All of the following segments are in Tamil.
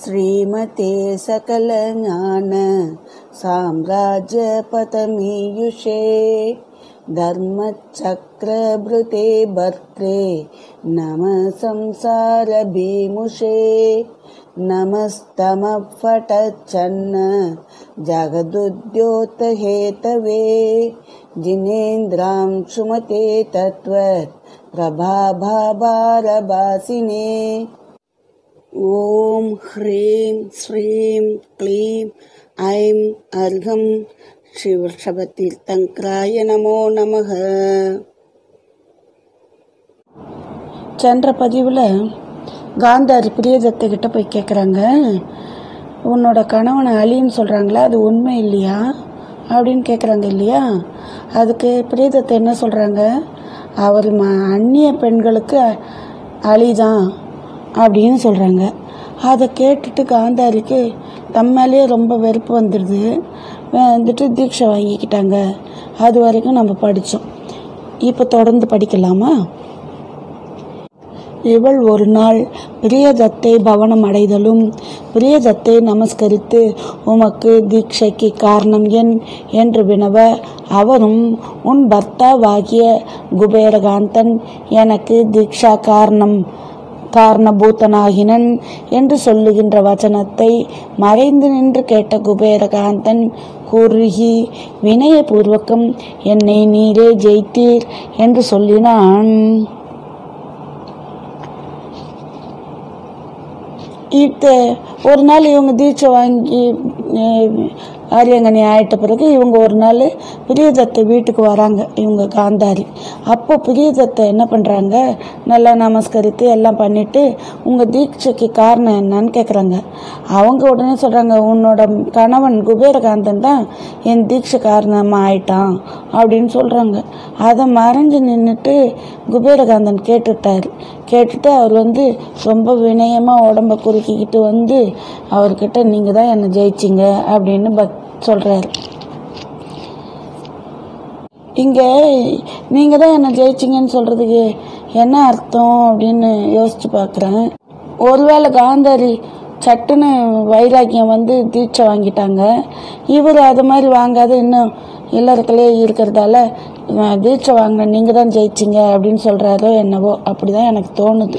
श्रीमते सकलज्ञान साम्राज्यपतमीयुषे धर्मचक्रभृते भर्त्रे नमः संसारभीमुषे नमस्तमफटच्छन्न जगदुद्योतहेतवे जिनेन्द्रां सुमते तत्त्वत् प्रभाभारभासिने ॐ ह्रीं श्रीं क्लीं ऐं अर्घं शिवषभतीर्थङ्कराय நமோ நமக சென்ற பதிவில் காந்தாரி பிரியதத்தை கிட்ட போய் கேட்குறாங்க உன்னோட கணவனை அழின்னு சொல்கிறாங்களா அது உண்மை இல்லையா அப்படின்னு கேட்குறாங்க இல்லையா அதுக்கு பிரியதத்தை என்ன சொல்கிறாங்க அவர் ம அந்நிய பெண்களுக்கு அழிதான் அப்படின்னு சொல்கிறாங்க அதை கேட்டுட்டு காந்தாரிக்கு தம் மேலேயே ரொம்ப வெறுப்பு வந்துடுது வந்துட்டு தீட்சை வாங்கிக்கிட்டாங்க அது வரைக்கும் நம்ம படித்தோம் இப்போ தொடர்ந்து படிக்கலாமா இவள் ஒரு நாள் பிரியதத்தை பவனம் அடைதலும் பிரியதத்தை நமஸ்கரித்து உமக்கு தீட்சைக்கு காரணம் என் என்று வினவ அவரும் உன் பர்த்தாவாகிய குபேரகாந்தன் எனக்கு தீக்ஷா காரணம் காரணபூதனாகினன் என்று சொல்லுகின்ற வச்சனத்தை மறைந்து நின்று கேட்ட குபேரகாந்தன் குறுகி வினயபூர்வகம் என்னை நீரே ஜெயித்தீர் என்று சொல்லினான் இத்த ஒரு நாள் இவங்க தீட்சை வாங்கி ஆரியங்கனி ஆயிட்ட பிறகு இவங்க ஒரு நாள் பிரியதத்தை வீட்டுக்கு வராங்க இவங்க காந்தாரி அப்போ பிரியதத்தை என்ன பண்ணுறாங்க நல்லா நமஸ்கரித்து எல்லாம் பண்ணிவிட்டு உங்கள் தீட்சைக்கு காரணம் என்னன்னு கேட்குறாங்க அவங்க உடனே சொல்கிறாங்க உன்னோட கணவன் குபேரகாந்தன் தான் என் தீட்சை காரணமாக ஆயிட்டான் அப்படின்னு சொல்கிறாங்க அதை மறைஞ்சு நின்றுட்டு குபேரகாந்தன் கேட்டுட்டார் கேட்டுட்டு அவர் வந்து ரொம்ப வினயமாக உடம்ப குறுக்கிக்கிட்டு வந்து அவர்கிட்ட நீங்கள் தான் என்னை ஜெயிச்சிங்க அப்படின்னு பக் சொல்கிறாரு இங்கே நீங்கள் தான் என்னை ஜெயிச்சிங்கன்னு சொல்கிறதுக்கு என்ன அர்த்தம் அப்படின்னு யோசித்து பார்க்குறேன் ஒருவேளை காந்தாரி சட்டுன்னு வைராக்கியம் வந்து தீட்சை வாங்கிட்டாங்க இவர் அது மாதிரி வாங்காத இன்னும் இல்லறத்துலேயே இருக்கிறதால தீட்சை வாங்கின நீங்கள் தான் ஜெயிச்சிங்க அப்படின்னு சொல்கிறாரோ என்னவோ அப்படி தான் எனக்கு தோணுது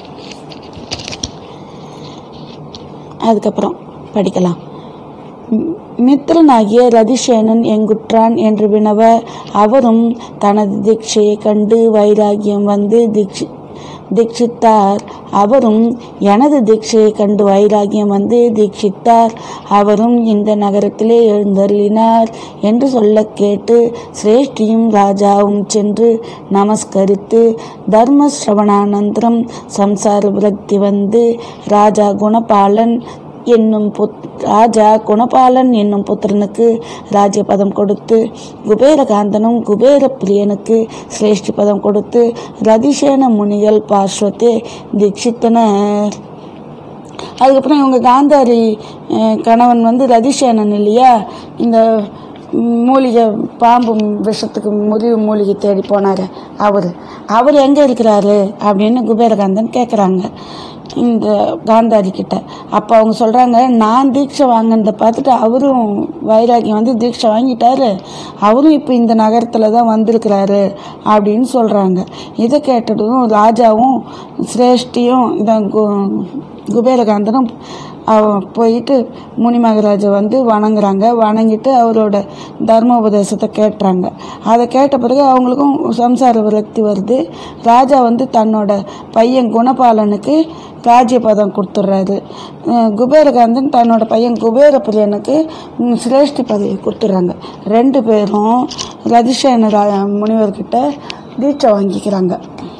அதுக்கப்புறம் படிக்கலாம் மித்திரனாகிய ரதிசேனன் எங்குற்றான் என்று வினவ அவரும் தனது தீட்சையை கண்டு வைராகியம் வந்து தீட்சி தீட்சித்தார் அவரும் எனது தீட்சையை கண்டு வைராகியம் வந்து தீட்சித்தார் அவரும் இந்த நகரத்திலே எழுந்தருளினார் என்று சொல்ல கேட்டு சிரேஷ்டியும் ராஜாவும் சென்று நமஸ்கரித்து தர்ம சிரவணானந்தரம் சம்சார விரக்தி வந்து ராஜா குணபாலன் என்னும் புத் ராஜா குணபாலன் என்னும் புத்திரனுக்கு ராஜ்யபதம் கொடுத்து குபேரகாந்தனும் குபேர பிரியனுக்கு சிரேஷ்டி பதம் கொடுத்து ரதிசேன முனிகள் பார்ஸ்வத்தை தீட்சித்தனர் அதுக்கப்புறம் இவங்க காந்தாரி கணவன் வந்து ரதிசேனன் இல்லையா இந்த மூலிகை பாம்பு விஷத்துக்கு முறிவு மூலிகை தேடி போனார் அவர் அவர் எங்கே இருக்கிறாரு அப்படின்னு குபேரகாந்தன் கேட்குறாங்க இந்த காந்தாரி கிட்ட அப்போ அவங்க சொல்கிறாங்க நான் தீட்சை வாங்கினதை பார்த்துட்டு அவரும் வைராகியம் வந்து தீட்சை வாங்கிட்டாரு அவரும் இப்போ இந்த நகரத்தில் தான் வந்திருக்கிறாரு அப்படின்னு சொல்கிறாங்க இதை கேட்டதும் ராஜாவும் சிரேஷ்டியும் இந்த கு குபேரகாந்தனும் போயிட்டு முனி மகராஜை வந்து வணங்குறாங்க வணங்கிட்டு அவரோட தர்ம உபதேசத்தை கேட்டுறாங்க அதை கேட்ட பிறகு அவங்களுக்கும் சம்சார விரக்தி வருது ராஜா வந்து தன்னோட பையன் குணபாலனுக்கு ராஜ்யபதம் கொடுத்துட்றாரு குபேரகாந்தன் தன்னோட பையன் குபேரபிரியனுக்கு சிரேஷ்டி பதவி கொடுத்துட்றாங்க ரெண்டு பேரும் ரதிசேன முனிவர்கிட்ட தீட்சை வாங்கிக்கிறாங்க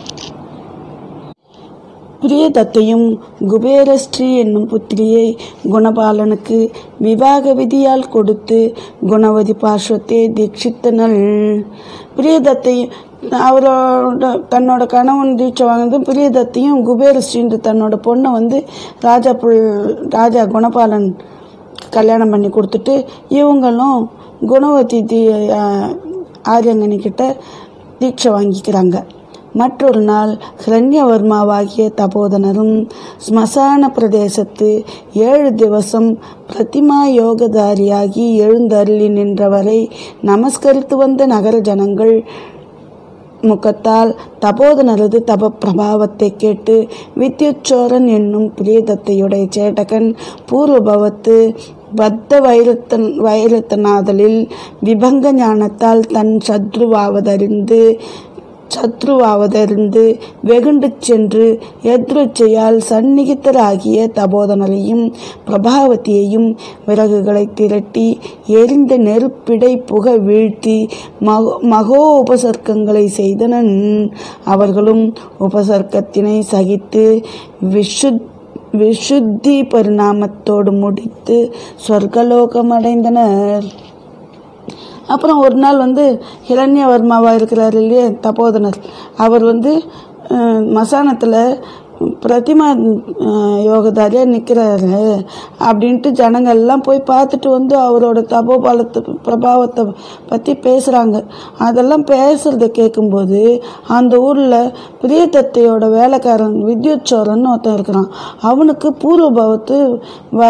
பிரியதத்தையும் குபேரஸ்ரீ என்னும் புத்திரியை குணபாலனுக்கு விவாக விதியால் கொடுத்து குணவதி பார்ஸ்வத்தை தீட்சித்தனள் பிரியதத்தை அவரோட தன்னோட கணவன் தீட்சை வாங்கினதும் பிரியதத்தையும் குபேரஸ்ரீன்ற தன்னோட பொண்ணை வந்து ராஜா புல் ராஜா குணபாலன் கல்யாணம் பண்ணி கொடுத்துட்டு இவங்களும் குணவதி தீ ஆரியங்கனிக்கிட்ட தீட்சை வாங்கிக்கிறாங்க மற்றொரு நாள் ஹிரண்யவர்மாவாகிய தபோதனரும் ஸ்மசான பிரதேசத்து ஏழு திவசம் பிரதிமா யோகதாரியாகி எழுந்தருளி நின்றவரை நமஸ்கரித்து வந்த நகர ஜனங்கள் முகத்தால் தபோதனரது தப பிரபாவத்தை கேட்டு வித்யுச்சோரன் என்னும் பிரியதத்தையுடைய சேட்டகன் பூர்வபவத்து பத்த வைரத்தன் வைரத்தனாதலில் விபங்க ஞானத்தால் தன் சத்ருவாவதறிந்து சத்ருவாவதறிந்து வெகுண்டு சென்று எத்ருச்சையால் சந்நிகித்தராகிய தபோதனரையும் பிரபாவதியையும் விறகுகளை திரட்டி எரிந்த நெருப்பிடை புக வீழ்த்தி மகோ மகோ உபசர்க்கங்களை செய்தனன் அவர்களும் உபசர்க்கத்தினை சகித்து விஷுத் விஷுத்தி பரிணாமத்தோடு முடித்து சொர்க்கலோகம் அடைந்தனர் அப்புறம் ஒரு நாள் வந்து ஹிரண்யவர்மாவா இருக்கிறார் இல்லையா தபோதனர் அவர் வந்து அஹ், மசானத்தில் பிரதிமா அஹ், யோகதாரியாக நிற்கிறாரு அப்படின்ட்டு ஜனங்கள்லாம் போய் பார்த்துட்டு வந்து அவரோட தபோபாலத்தை பிரபாவத்தை பற்றி பேசுகிறாங்க அதெல்லாம் பேசுகிறத கேட்கும்போது அந்த ஊரில் பிரியதத்தையோட வேலைக்காரன் வித்யுத் சோரன் ஒருத்தன் இருக்கிறான் அவனுக்கு பூர்வபாவத்து வ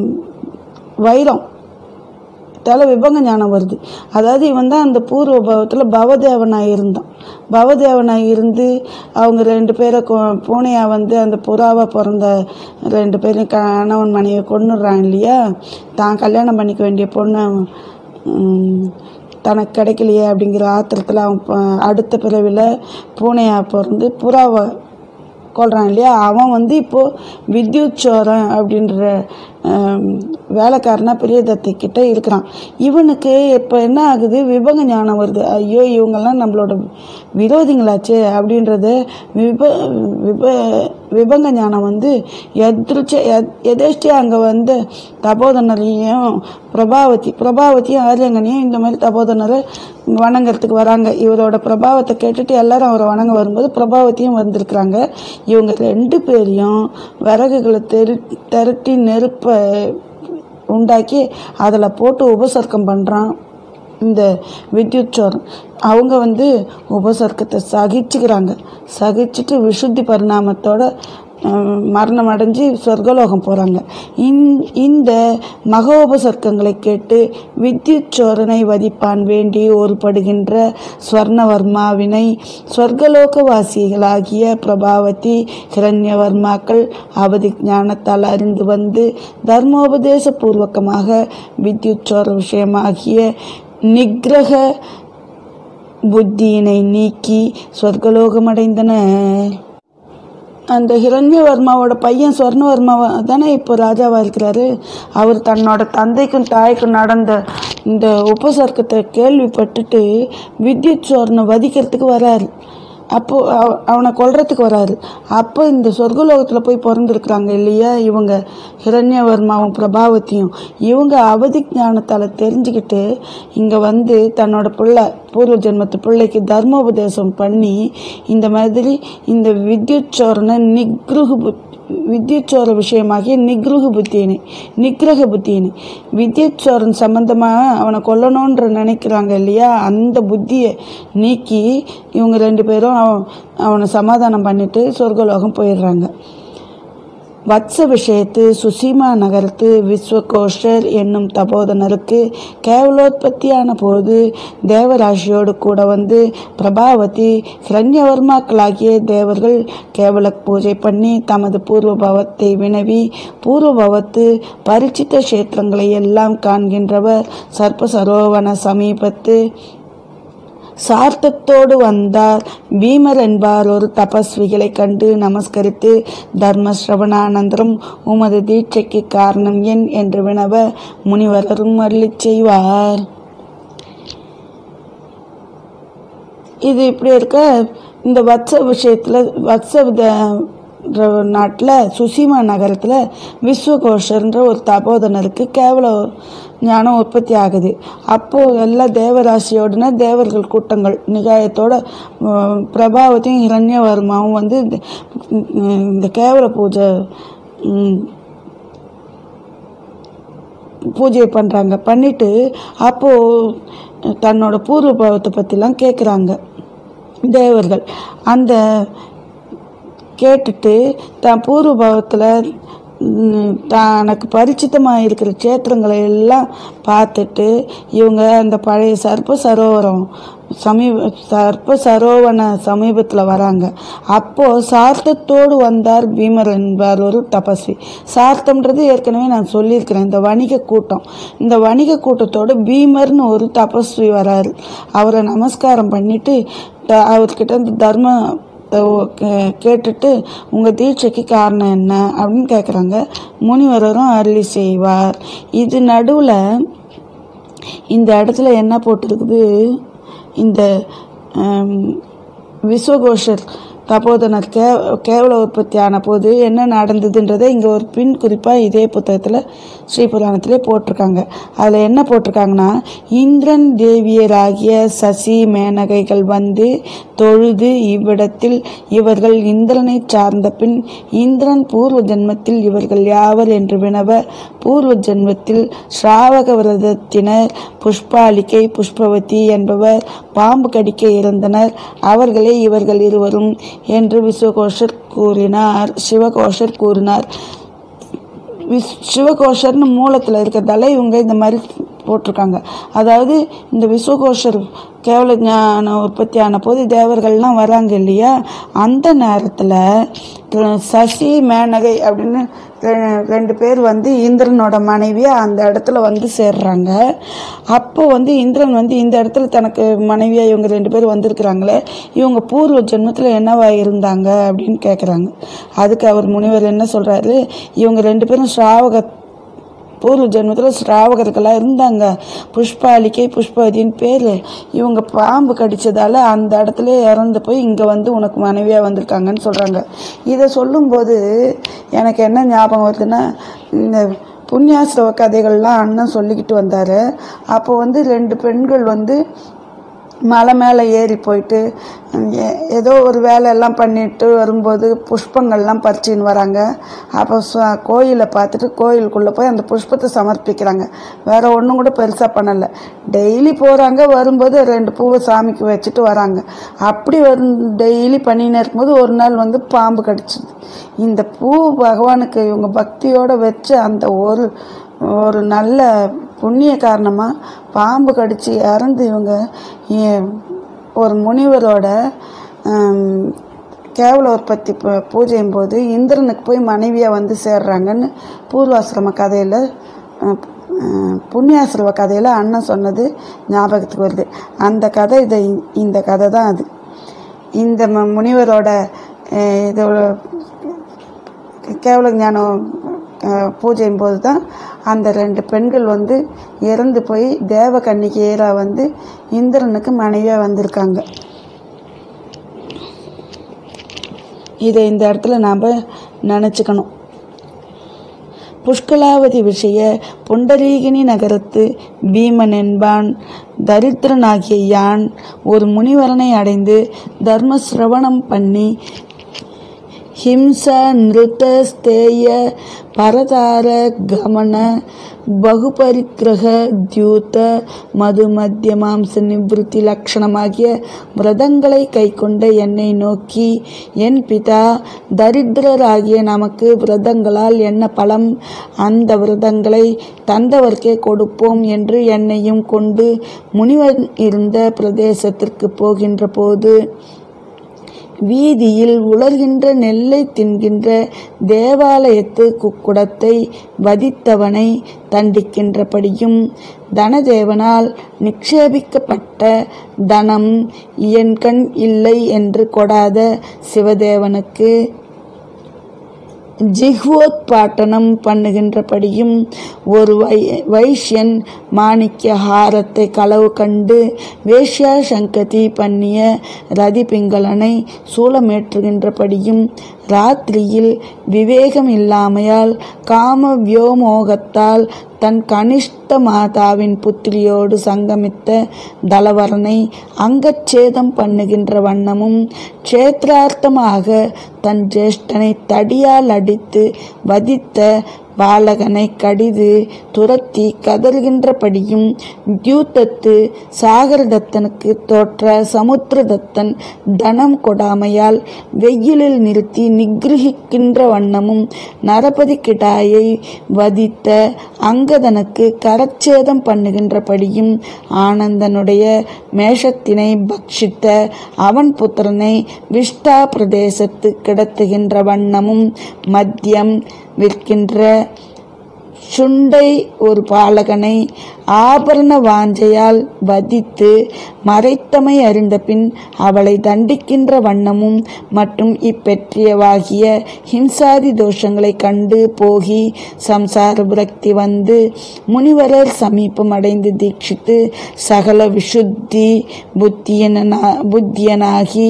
வைரம் தலை விபங்க ஞானம் வருது அதாவது இவன் தான் அந்த பூர்வ பாவத்தில் பவதேவனாக இருந்தான் பவதேவனாக இருந்து அவங்க ரெண்டு பேரை கொ பூனையா வந்து அந்த புறாவாக பிறந்த ரெண்டு பேரையும் கணவன் மனைவியை கொண்டுடுறான் இல்லையா தான் கல்யாணம் பண்ணிக்க வேண்டிய பொண்ணை உம், தனக்கு கிடைக்கலையே அப்படிங்கிற ஆத்திரத்தில் அவன் ப- அடுத்த பிறவியில் பூனையா பிறந்து புறாவை கொள்றான் இல்லையா அவன் வந்து இப்போது வித்யுத் சோரன் அப்படின்ற ஆம், வேலைக்காரனா பிரியதத்தை கிட்ட இருக்கிறான் இவனுக்கு இப்போ என்ன ஆகுது விபங்க ஞானம் வருது ஐயோ இவங்கெல்லாம் நம்மளோட விரோதிங்களாச்சே அப்படின்றத விப விப விபங்க ஞானம் வந்து எதிர்ச்ச எதேஷ்டியா அங்கே வந்து தபோதனரையும் பிரபாவதி பிரபாவதியும் ஆரியங்கனையும் இந்த மாதிரி தபோதனரை வணங்குறதுக்கு வராங்க இவரோட பிரபாவத்தை கேட்டுட்டு எல்லாரும் அவரை வணங்க வரும்போது பிரபாவதியும் வந்திருக்கிறாங்க இவங்க ரெண்டு பேரையும் விறகுகளை தெரு திரட்டி நெருப்பை உண்டாக்கி அதில் போட்டு உபசர்க்கம் பண்ணுறான் இந்த வித்யுத் சோரன் அவங்க வந்து உபசர்க்கத்தை சகிச்சுக்கிறாங்க சகிச்சுட்டு விசுத்தி பரிணாமத்தோட அஹ், மரணம் அடைஞ்சு சொர்க்கலோகம் போகிறாங்க இந்த மகோபசர்க்கங்களை கேட்டு வித்யுத் சோரனை வதிப்பான் வேண்டி ஒருபடுகின்ற ஸ்வர்ணவர்மாவினை சொர்க்கலோகவாசிகளாகிய பிரபாவதி ஹிரண்யவர்மாக்கள் அவதி ஞானத்தால் அறிந்து வந்து தர்மோபதேச பூர்வகமாக வித்யுத் சோர விஷயமாகிய நிக்கிரக புத்தியினை நீக்கி சொர்க்கலோகமடைந்தனர் அந்த ஹிரண்யவர்மாவோட பையன் சொர்ணவர்மாவா தானே இப்போ ராஜாவா இருக்கிறாரு அவர் தன்னோட தந்தைக்கும் தாய்க்கும் நடந்த இந்த உபசர்க்கத்தை கேள்விப்பட்டுட்டு வித்யுத் சோரனை வதிக்கிறதுக்கு வராரு அப்போ அவ- அவனை கொல்றதுக்கு வராரு அப்போ இந்த சொர்க்கலோகத்தில் போய் பிறந்திருக்கிறாங்க இல்லையா இவங்க ஹிரண்யவர்மாவும் பிரபாவதியும் இவங்க அவதி ஞானத்தால் தெரிஞ்சுக்கிட்டு இங்கே வந்து தன்னோட பிள்ளை பூர்வ ஜென்மத்து பிள்ளைக்கு தர்மோபதேசம் பண்ணி இந்த மாதிரி இந்த வித்யுத் சோரனை நிக்ருகு புத் வித்யுத் சோர விஷயமாகிய நிக்ருகு புத்தியினை நிக்கிரக புத்தியினை வித்யுத் சோரன் சம்பந்தமாக அவனை கொல்லணுன்ற நினைக்கிறாங்க இல்லையா அந்த புத்தியை நீக்கி இவங்க ரெண்டு பேரும் அவன் அவனை சமாதானம் பண்ணிட்டு சொர்க்கலோகம் போயிடுறாங்க வத்ச விஷயத்து சுசீமா நகரத்து விஸ்வகோஷர் என்னும் தபோதனருக்கு கேவலோத்பத்தியான போது தேவராசியோடு கூட வந்து பிரபாவதி ஹிரண்யவர்மாக்களாகிய தேவர்கள் கேவல பூஜை பண்ணி தமது பூர்வபவத்தை வினவி பூர்வபவத்து பரிச்சித்த கஷேத்திரங்களை எல்லாம் காண்கின்றவர் சர்ப்ப சரோவன சமீபத்து சார்த்தத்தோடு வந்தார் பீமர் என்பார் ஒரு தபஸ்விகளை கண்டு நமஸ்கரித்து தர்ம ஸ்ரவணானந்தரம் உமது தீட்சைக்கு காரணம் என் என்று வினவ முனிவரரும் அருளிச் செய்வார் இது இப்படி இருக்க இந்த வத்ச விஷயத்தில் வத்ச நாட்டில் சுசீமா நகரத்தில் விஸ்வகோஷர்ன்ற ஒரு தபோதனருக்கு கேவல ஞானம் உற்பத்தி ஆகுது அப்போது எல்லா தேவராசியோடன தேவர்கள் கூட்டங்கள் நிகாயத்தோட உம், பிரபாவத்தையும் ஹிரண்யவர்மாவும் வந்து இந்த- இந்த கேவல பூஜை உம், பூஜை பண்ணுறாங்க பண்ணிட்டு அப்போது தன்னோட பூர்வ பாவத்தை பற்றிலாம் கேட்குறாங்க தேவர்கள் அந்த கேட்டுட்டு தான் பூர்வ பாவத்தில் தனக்கு பரிச்சித்தமாக இருக்கிற க்ஷேத்திரங்களை எல்லாம் பார்த்துட்டு இவங்க அந்த பழைய சர்ப்ப சரோவரம் சமீப சர்ப்ப சரோவன சமீபத்தில் வராங்க அப்போது சார்த்தத்தோடு வந்தார் பீமர் என்பார் ஒரு தபஸ்வி சார்த்தம்ன்றது ஏற்கனவே நான் சொல்லியிருக்கிறேன் இந்த வணிக கூட்டம் இந்த வணிக கூட்டத்தோடு பீமர்னு ஒரு தபஸ்வி வராரு அவரை நமஸ்காரம் பண்ணிட்டு த- அவர்கிட்ட இருந்து தர்ம ஓ- கே- கேட்டுட்டு உங்கள் தீட்சைக்கு காரணம் என்ன அப்படின்னு கேட்குறாங்க முனிவரரும் அருளி செய்வார் இது நடுவில் இந்த இடத்துல என்ன போட்டிருக்குது இந்த ஆம், விஸ்வகோஷர் தபோதனர் கே கேவல உற்பத்தி ஆன போது என்ன நடந்ததுன்றதை இங்கே ஒரு பின் குறிப்பாக இதே புத்தகத்தில் ஸ்ரீபுராணத்திலே போட்டிருக்காங்க அதில் என்ன போட்டிருக்காங்கன்னா இந்திரன் தேவியராகிய சசி மேனகைகள் வந்து தொழுது இவ்விடத்தில் இவர்கள் இந்திரனை சார்ந்த பின் இந்திரன் பூர்வ ஜென்மத்தில் இவர்கள் யாவர் என்று வினவ பூர்வ ஜென்மத்தில் ஸ்ராவக விரதத்தினர் புஷ்பாலிகை புஷ்பவதி என்பவர் பாம்பு கடிக்க இருந்தனர் அவர்களே இவர்கள் இருவரும் என்று விஸ்வகோஷர் கூறினார் சிவகோஷர் கூறினார் விஸ் சிவகோஷர்னு மூலத்தில் இருக்கிறதால இவங்க இந்த மாதிரி போட்டிருக்காங்க அதாவது இந்த விஸ்வகோஷர் கேவல ஞான உற்பத்தி ஆன போது தேவர்கள்லாம் வராங்க இல்லையா அந்த நேரத்தில் சசி மேனகை அப்படின்னு ரெ- ரெண்டு பேர் வந்து இந்திரனோட மனைவியா அந்த இடத்துல வந்து சேர்றாங்க அப்போ வந்து இந்திரன் வந்து இந்த இடத்துல தனக்கு மனைவியா இவங்க ரெண்டு பேர் வந்திருக்கிறாங்களே இவங்க பூர்வ ஜென்மத்தில் என்னவா இருந்தாங்க அப்படின்னு கேட்குறாங்க அதுக்கு அவர் முனிவர் என்ன சொல்றாரு இவங்க ரெண்டு பேரும் ஸ்ராவக பூர்வ ஜென்மத்தில் ஸ்ராவகர்களாக இருந்தாங்க புஷ்பாலிக்கை புஷ்பவதின்னு பேர் இவங்க பாம்பு கடிச்சதால அந்த இடத்துல இறந்து போய் இங்கே வந்து உனக்கு மனைவியாக வந்திருக்காங்கன்னு சொல்கிறாங்க இதை சொல்லும்போது எனக்கு என்ன ஞாபகம் வருதுன்னா இந்த புண்ணியாசிரவ கதைகள்லாம் அண்ணன் சொல்லிக்கிட்டு வந்தார் அப்போ வந்து ரெண்டு பெண்கள் வந்து மலை மேலே ஏறி போயிட்டு ஏ- ஏதோ ஒரு வேலையெல்லாம் பண்ணிட்டு வரும்போது புஷ்பங்கள்லாம் பறிச்சின்னு வராங்க அப்போ ச- கோயிலை பார்த்துட்டு கோயிலுக்குள்ளே போய் அந்த புஷ்பத்தை சமர்ப்பிக்கிறாங்க வேற ஒன்றும் கூட பெருசாக பண்ணலை டெய்லி போகிறாங்க வரும்போது ரெண்டு பூவை சாமிக்கு வச்சுட்டு வராங்க அப்படி வரும் டெய்லி பண்ணின்னு இருக்கும்போது ஒரு நாள் வந்து பாம்பு கடிச்சுது இந்த பூ பகவானுக்கு இவங்க பக்தியோடு வச்சு அந்த ஒரு ஒரு நல்ல புண்ணிய காரணமாக பாம்பு கடிச்சு இறந்து இவங்க ஏ- ஒரு முனிவரோட ஆம், கேவல உற்பத்தி பூ- பூஜையும் போது இந்திரனுக்கு போய் மனைவியாக வந்து சேர்றாங்கன்னு பூர்வாசிரம கதையில் புண்ணியாசிரம கதையில் அண்ணன் சொன்னது ஞாபகத்துக்கு வருது அந்த கதை இதை இந்த கதை தான் அது இந்த ம- முனிவரோட அஹ், இதோட கேவல ஞானம் அஹ், பூஜையும் போது தான் அந்த ரெண்டு பெண்கள் வந்து இறந்து போய் தேவ கன்னிகையரா வந்து இந்திரனுக்கு மனைவியாக வந்திருக்காங்க இதை இந்த இடத்துல நாம் நினச்சிக்கணும் புஷ்கலாவதி விஷய புண்டரீகினி நகரத்து பீமன் என்பான் தரித்திரனாகிய யான் ஒரு முனிவரனை அடைந்து தர்ம சிரவணம் பண்ணி ஹிம்சா நிருத்த ஸ்தேய பரதார கமன பகுபரிக்கிரக தியூத மது மத்திய மாம்ச நிவிருத்தி லட்சணமாகிய விரதங்களை கைக்கொண்ட என்னை நோக்கி என் பிதா தரித்திரராகிய நமக்கு விரதங்களால் என்ன பலம் அந்த விரதங்களை தந்தவர்க்கே கொடுப்போம் என்று என்னையும் கொண்டு முனிவன் இருந்த பிரதேசத்திற்கு போகின்ற போது வீதியில் உலர்கின்ற நெல்லை தின்கின்ற தேவாலயத்து குக்குடத்தை வதித்தவனை தண்டிக்கின்றபடியும் தனதேவனால் நிக்ஷேபிக்கப்பட்ட தனம் என் கண் இல்லை என்று கொடாத சிவதேவனுக்கு ஜிஹ்வோத்பாட்டனம் பண்ணுகின்றபடியும் ஒரு வை வைஷ்யன் மாணிக்க ஹாரத்தை களவு கண்டு வேஷ்யா சங்கதி பண்ணிய ரதி பிங்களனை சூளமேற்றுகின்றபடியும் ராத்திரியில் விவேகம் இல்லாமையால் காம வியோமோகத்தால் தன் கனிஷ்ட மாதாவின் புத்திரியோடு சங்கமித்த தலவரனை அங்கச்சேதம் பண்ணுகின்ற வண்ணமும் க்ஷேத்ரார்த்தமாக தன் ஜேஷ்டனை தடியால் அடித்து வதித்த பாலகனை கடிது துரத்தி கதறுகின்றபடியும் தியூதத்து சாகரதத்தனுக்கு தோற்ற சமுத்திரதத்தன் தனம் கொடாமையால் வெயிலில் நிறுத்தி நிகிரகிக்கின்ற வண்ணமும் நரபதி கிடாயை வதித்த அங்கதனுக்கு கரச்சேதம் பண்ணுகின்றபடியும் ஆனந்தனுடைய மேஷத்தினை பக்ஷித்த அவன் புத்திரனை விஷ்டா பிரதேசத்து கிடத்துகின்ற வண்ணமும் மத்தியம் விற்கின்ற சுண்டை ஒரு பாலகனை ஆபரண வாஞ்சையால் வதித்து மறைத்தமை அறிந்த பின் அவளை தண்டிக்கின்ற வண்ணமும் மற்றும் இப்பெற்றியவாகிய ஹிம்சாதி தோஷங்களை கண்டு போகி சம்சார விரக்தி வந்து முனிவரர் சமீபம் அடைந்து தீட்சித்து சகல விசுத்தி புத்தியனா புத்தியனாகி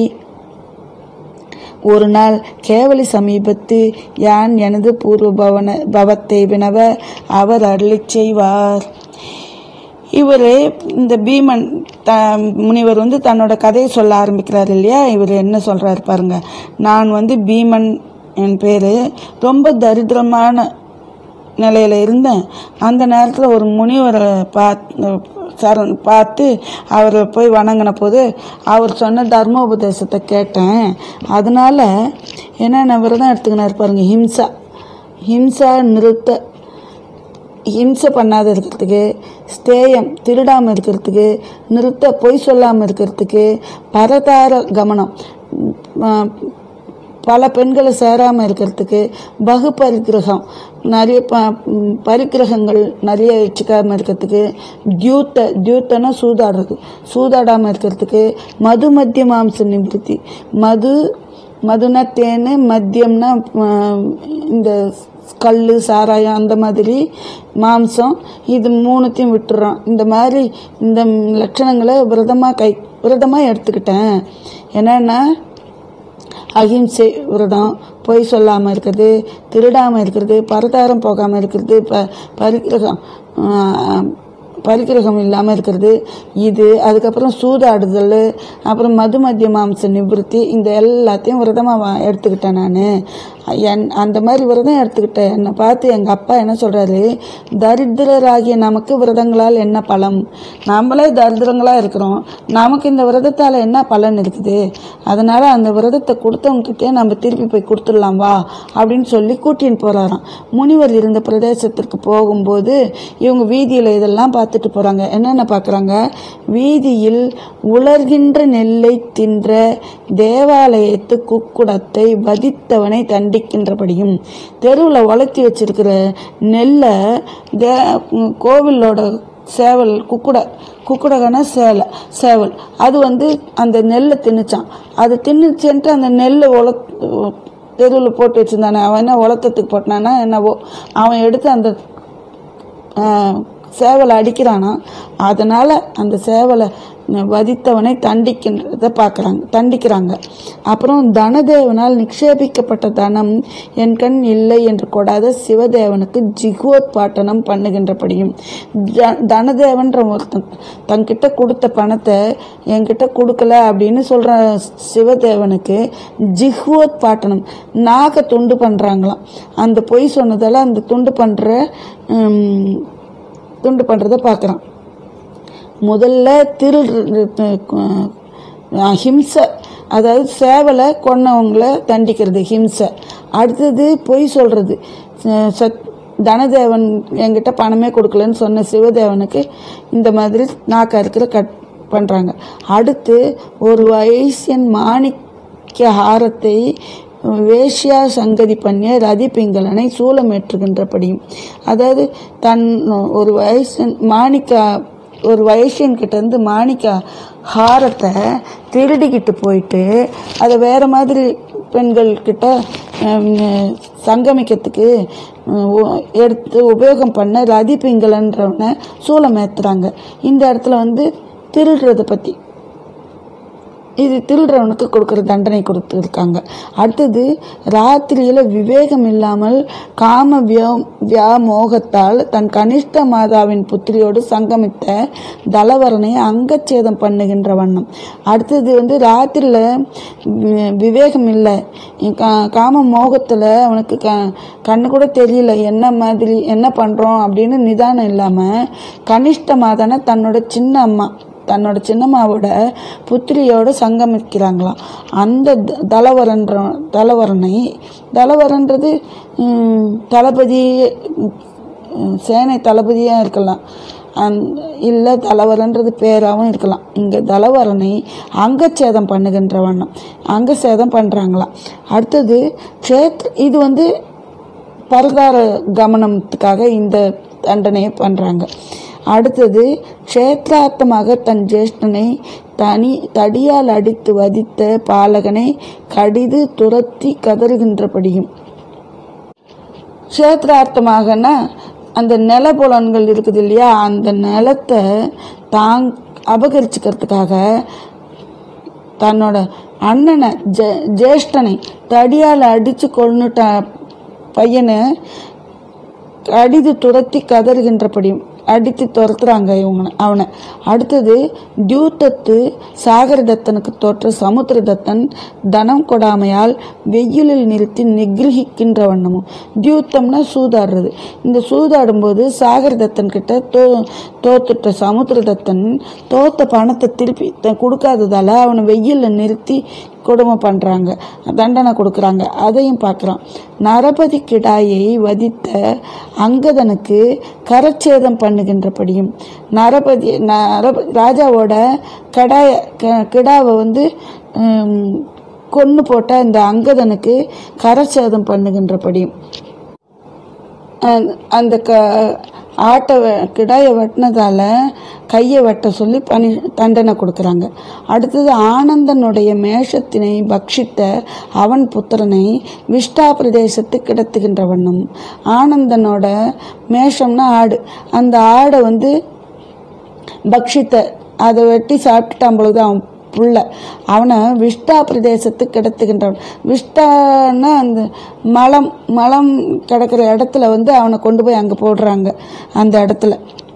ஒரு நாள் கேவலி சமீபத்து யான் எனது பூர்வ பவன பவத்தை வினவ அவர் அருளிச் செய்வார் இவர் இந்த பீமன் த முனிவர் வந்து தன்னோட கதையை சொல்ல ஆரம்பிக்கிறார் இல்லையா இவர் என்ன சொல்றாரு பாருங்க நான் வந்து பீமன் என் பேர் ரொம்ப தரித்திரமான நிலையில இருந்தேன் அந்த நேரத்தில் ஒரு முனிவரை பார்த்து சரண் பார்த்து அவரை போய் வணங்கின போது அவர் சொன்ன தர்மோபதேசத்தை கேட்டேன் அதனால என்னென்ன விரதம் எடுத்துக்கினார் பாருங்க ஹிம்சா ஹிம்சா நிறுத்த ஹிம்சை பண்ணாத இருக்கிறதுக்கு ஸ்தேயம் திருடாமல் இருக்கிறதுக்கு நிறுத்த பொய் சொல்லாமல் இருக்கிறதுக்கு பரதார கமனம் ஆஹ் பல பெண்களை சேராமல் இருக்கிறதுக்கு பகு பரிகிரகம் நிறைய ப ம், பரிகிரகங்கள் நிறைய வச்சுக்காம இருக்கிறதுக்கு தியூத்த தியூத்தனா சூதாடுறது சூதாடாமல் இருக்கிறதுக்கு மது மத்திய மாம்ச நிவர்த்தி மது மதுனா தேன் மத்தியம்னா ஆஹ், இந்த கல் சாராயம் அந்த மாதிரி மாம்சம் இது மூணுத்தையும் விட்டுறோம் இந்த மாதிரி இந்த லட்சணங்களை விரதமாக கை விரதமாக எடுத்துக்கிட்டேன் என்னன்னா அகிம்சை விரதம் பொய் சொல்லாமல் இருக்கிறது திருடாமல் இருக்கிறது பரதாரம் போகாமல் இருக்கிறது ப பரிகிரகம் ஆஹ், பரிகிரகம் இல்லாமல் இருக்கிறது இது அதுக்கப்புறம் சூதாடுதல் அப்புறம் மது மத்திய மாம்ச நிவர்த்தி இந்த எல்லாத்தையும் விரதமாக எடுத்துக்கிட்டேன் நான் என் அந்த மாதிரி விரதம் எடுத்துக்கிட்டேன் என்னை பார்த்து எங்கள் அப்பா என்ன சொல்கிறாரு தரித்திரராகிய நமக்கு விரதங்களால் என்ன பலம் நம்மளே தரித்திரங்களாக இருக்கிறோம் நமக்கு இந்த விரதத்தால் என்ன பலன் இருக்குது அதனால் அந்த விரதத்தை கொடுத்தவங்ககிட்டே நம்ம திருப்பி போய் கொடுத்துடலாம் வா அப்படின்னு சொல்லி கூட்டின்னு போகிறாராம் முனிவர் இருந்த பிரதேசத்திற்கு போகும்போது இவங்க வீதியில் இதெல்லாம் பார்த்துட்டு போகிறாங்க என்னென்ன பார்க்குறாங்க வீதியில் உலர்கின்ற நெல்லை தின்ற தேவாலயத்து குக்குடத்தை வதித்தவனை தண்டிக்கின்றபடியும் தெருவில் வளர்த்தி வச்சிருக்கிற நெல்லை தே கோவிலோட சேவல் குக்குடை குக்குடகனா சேலை சேவல் அது வந்து அந்த நெல்லை தின்னுச்சான் அது தின்னுச்சுன்ட்டு அந்த நெல்லை உல தெருவில் போட்டு வச்சிருந்தானே அவன் என்ன உலத்தத்துக்கு போட்டானா என்னவோ அவன் எடுத்து அந்த ஆஹ், சேவலை அடிக்கிறானா அதனால் அந்த சேவலை வதித்தவனை தண்டிக்கின்றதை பார்க்குறாங்க தண்டிக்கிறாங்க அப்புறம் தனதேவனால் நிக்ஷேபிக்கப்பட்ட தனம் என் கண் இல்லை என்று கொடாத சிவதேவனுக்கு ஜிகோத்பாட்டனம் பண்ணுகின்றபடியும் த- தனதேவன்ற ஒருத்தன் தன்கிட்ட கொடுத்த பணத்தை என்கிட்ட கொடுக்கல அப்படின்னு சொல்கிற சிவதேவனுக்கு ஜிஹ்வோத்பாட்டனம் நாக்கை துண்டு பண்ணுறாங்களாம் அந்த பொய் சொன்னதால் அந்த துண்டு பண்ணுற துண்டு பண்ணுறதை பார்க்குறான் முதல்ல திரு ஹிம்சை அதாவது சேவலை கொன்னவங்கள தண்டிக்கிறது ஹிம்சை அடுத்தது பொய் சொல்கிறது சத் தனதேவன் என்கிட்ட பணமே கொடுக்கலன்னு சொன்ன சிவதேவனுக்கு இந்த மாதிரி நாக்கா இருக்கிற கட் பண்ணுறாங்க அடுத்து ஒரு வைசியன் மாணிக்க ஹாரத்தை வேஷ்யா சங்கதி பண்ணிய ரதி பிங்களனை சூலமேற்றுகின்றபடியும் அதாவது தன் ஒரு வயசன் மாணிக்கா ஒரு வைசியன் கிட்ட இருந்து மாணிக்கா ஹாரத்தை திருடிக்கிட்டு போயிட்டு அதை வேற மாதிரி பெண்கள் கிட்ட ஹம், சங்கமிக்கிறதுக்கு ஹம், உ- எடுத்து உபயோகம் பண்ண ரதி பிங்களன்றவனை சூளம் ஏத்துறாங்க இந்த இடத்துல வந்து திருடுறதை பற்றி இது திருடுறவனுக்கு கொடுக்குற தண்டனை கொடுத்துருக்காங்க அடுத்தது ராத்திரியில் விவேகம் இல்லாமல் காம வியா வியாமோகத்தால் தன் கனிஷ்ட மாதாவின் புத்திரியோடு சங்கமித்த தலவரனை அங்கச்சேதம் பண்ணுகின்ற வண்ணம் அடுத்தது வந்து ராத்திரியில் விவேகம் இல்லை கா- காம மோகத்தில் அவனுக்கு க கண்ணு கூட தெரியல என்ன மாதிரி என்ன பண்ணுறோம் அப்படின்னு நிதானம் இல்லாமல் கனிஷ்ட மாதான தன்னோட சின்ன அம்மா தன்னோட சின்னம்மாவோட புத்திரியோட சங்கமிக்கிறாங்களாம் அந்த த- தலவரன்ற தலவரனை தலவரன்றது ம், தளபதி ம், சேனை தளபதியாக இருக்கலாம் அந் இல்லை தலவரன்றது பேராகவும் இருக்கலாம் இங்கே தலவரனை அங்கச்சேதம் பண்ணுகின்ற வண்ணம் அங்கச்சேதம் பண்ணுறாங்களாம் அடுத்தது க்ஷேத்ர இது வந்து பரதார கமனத்துக்காக இந்த தண்டனையை பண்ணுறாங்க அடுத்தது க்ஷேத்ரார்த்தமாக தன் ஜேஷ்டனை தனி தடியால் அடித்து வதித்த பாலகனை கடிது துரத்தி கதறுகின்றபடியும் க்ஷேத்ரார்த்தமாகனா அந்த நிலப்புலன்கள் இருக்குது இல்லையா அந்த நிலத்தை தாங் அபகரிச்சுக்கிறதுக்காக தன்னோட அண்ணனை ஜே ஜேஷ்டனை தடியால் அடித்து கொன்னுட்ட பையனை அடித்து துரத்தி கதறுகின்றபடி அடித்து துரத்துறாங்க இவங்க அவனை அடுத்தது தியூத்தத்து சாகரதத்தனுக்கு தோற்ற சமுத்திரதத்தன் தனம் கொடாமையால் வெயிலில் நிறுத்தி நிகிரகிக்கின்ற வண்ணமும் தியூத்தம்னா சூதாடுறது இந்த சூதாடும்போது சாகரதத்தன் கிட்ட தோ தோத்துட்ட சமுத்திரதத்தன் தோத்த பணத்தை திருப்பி த- கொடுக்காததால அவனை வெயிலில் நிறுத்தி கொடுமை பண்ணுறாங்க தண்டனை கொடுக்குறாங்க அதையும் பார்க்குறான் நரபதி கிடாயை வதித்த அங்கதனுக்கு கரச்சேதம் பண்ணுகின்றபடியும் நரபதி நரப ராஜாவோட கடாய க- கிடாவை வந்து ஹம், கொன்னு போட்ட இந்த அங்கதனுக்கு கரச்சேதம் பண்ணுகின்றபடியும் அந்த- அந்த க ஆட்டை வெ- கிடாயை வெட்டினதால கையை வெட்ட சொல்லி பனி தண்டனை கொடுக்குறாங்க அடுத்தது ஆனந்தனுடைய மேஷத்தினை பக்ஷித்த அவன் புத்திரனை விஷ்டா பிரதேசத்து கிடத்துகின்ற வண்ணம் ஆனந்தனோட மேஷம்னா ஆடு அந்த ஆடை வந்து பக்ஷித்த அதை வெட்டி சாப்பிட்டுட்டான் பொழுது அவன் புள்ள அவனை விஷ்டா பிரதேசத்துக்கு கிடத்துகின்றவன் விஷ்டான்னா அந்த மலம் மலம் கிடக்கிற இடத்துல வந்து அவனை கொண்டு போய் அங்கே போடுறாங்க அந்த இடத்துல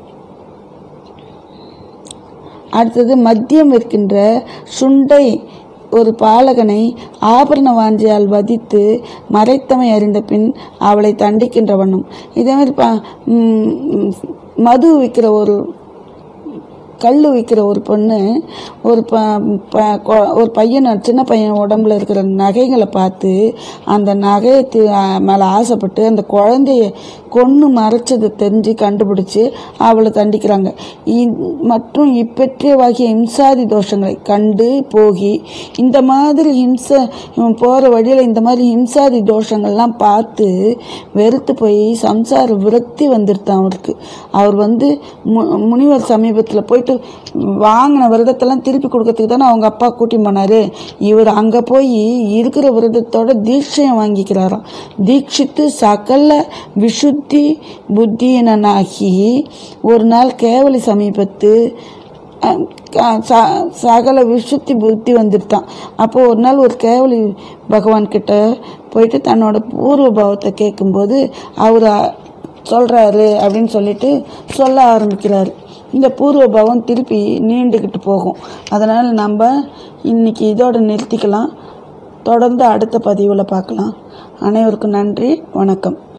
அடுத்தது மத்தியம் இருக்கின்ற சுண்டை ஒரு பாலகனை ஆபரண வாஞ்சியால் வதித்து மறைத்தமை அறிந்த பின் அவளை தண்டிக்கின்ற வண்ணம் இதே மாதிரி பா ம், ம், மது விற்கிற ஒரு கல் விற்கிற ஒரு பொண்ணு ஒரு ப ப- கொ- ஒரு பையனை சின்ன பையன் உடம்புல இருக்கிற நகைகளை பார்த்து அந்த நகையை தி- மேலே ஆசைப்பட்டு அந்த குழந்தைய கொன்று மறைச்சதை தெரிஞ்சு கண்டுபிடிச்சு அவளை தண்டிக்கிறாங்க இ- மற்றும் இப்பற்றிய வகை இம்சாதி தோஷங்களை கண்டு போகி இந்த மாதிரி ஹிம்சை இவன் போகிற வழியில் இந்த மாதிரி ஹிம்சாதி தோஷங்கள்லாம் பார்த்து வெறுத்து போய் சம்சார விரக்தி வந்துடுதான் அவருக்கு அவர் வந்து மு முனிவர் சமீபத்தில் போயிட்டு வாங்கின விரதத்தெல்லாம் திருப்பி கொடுக்கறதுக்கு தானே அவங்க அப்பா கூட்டி போனார் இவர் அங்கே போய் இருக்கிற விரதத்தோட தீட்சையம் வாங்கிக்கிறாராம் தீட்சித்து சகல விஷுத்தி புத்தியினனாகி ஒரு நாள் கேவலி சமீபத்து அஹ், க- ச- சகல விஷுத்தி புத்தி வந்துட்டான் அப்போ ஒரு நாள் ஒரு கேவலி பகவான் கிட்ட போயிட்டு தன்னோட பூர்வ பாவத்தை கேட்கும்போது அவர் சொல்கிறாரு அப்படின்னு சொல்லிட்டு சொல்ல ஆரம்பிக்கிறாரு இந்த பூர்வ பாவம் திருப்பி நீண்டுக்கிட்டு போகும் அதனால் நம்ம இன்னைக்கு இதோட நிறுத்திக்கலாம் தொடர்ந்து அடுத்த பதிவில் பார்க்கலாம் அனைவருக்கும் நன்றி வணக்கம்